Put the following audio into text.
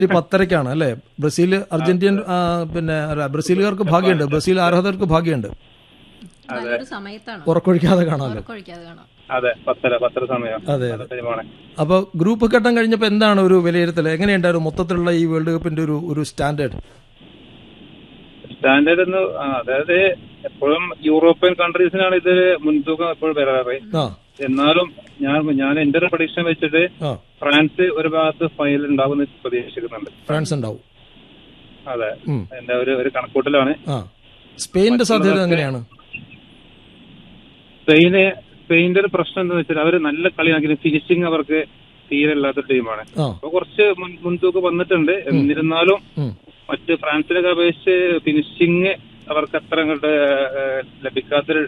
ഈ പത്തരക്കാണ് അല്ലേ Brazil Argentine ആ, പിന്നെ അല്ല, ബ്രസീലുകാർക്ക് ഭാഗ്യമുണ്ട് ബ്രസീൽ ആരാധകർക്ക് ഭാഗ്യമുണ്ട് നല്ലൊരു സമയത്താണ് ഉറക്കൊഴിക്കാതെ കാണാമല്ലോ ഉറക്കൊഴിക്കാതെ കാണാം അതെ പത്തര പത്തര സമയം അതെ നല്ല ടൈമാണ് അപ്പോൾ ഗ്രൂപ്പ് ഘട്ടം കഴിഞ്ഞപ്പോൾ എന്താണ് ഒരു വിലയിരുത്തൽ എങ്ങനെയുണ്ടായിരുന്നു മൊത്തത്തിലുള്ള ഈ വേൾഡ് കപ്പിന്റെ ഒരു ഒരു സ്റ്റാൻഡേർഡ് സ്റ്റാൻഡേർഡ് എന്ന് ആ, അതായത് എപ്പോഴും യൂറോപ്യൻ കൺട്രീസിനാണ് ഇത് മുൻതൂക്കം എപ്പോഴും വരാറ് ആ എന്നാലും ഞാൻ ഞാൻ എന്റെ ഒരു പ്രഡിക്ഷൻ വെച്ചിട്ട് ആ ഫ്രാൻസ് ഒരു ഭാഗത്ത് ഫൈനൽ ഉണ്ടാവുമെന്ന് പ്രതീക്ഷിക്കുന്നുണ്ട് ഫ്രാൻസ് ഉണ്ടാവും അതെ ഉം. എന്റെ ഒരു ഒരു കണക്കൂട്ടലാണ് ആ സ്പെയിനിന്റെ സാധ്യത എങ്ങനെയാണ് സ്പെയിന് സ്പെയിന്റെ ഒരു പ്രശ്നം എന്താ വെച്ചാൽ അവര് നല്ല കളിയാണെങ്കിലും ഫിനിഷിങ് അവർക്ക് തീരെ ഇല്ലാത്ത ടീമാണ് ആ അപ്പൊ കുറച്ച് മുൻ- മുൻതൂക്കം വന്നിട്ടുണ്ട് എന്നിരുന്നാലും ഉം. മറ്റ് ഫ്രാൻസിനൊക്കെ അപേക്ഷിച്ച് ഫിനിഷിങ് അവർക്ക് അത്ര അങ്ങോട്ട് ലഭിക്കാത്തൊരു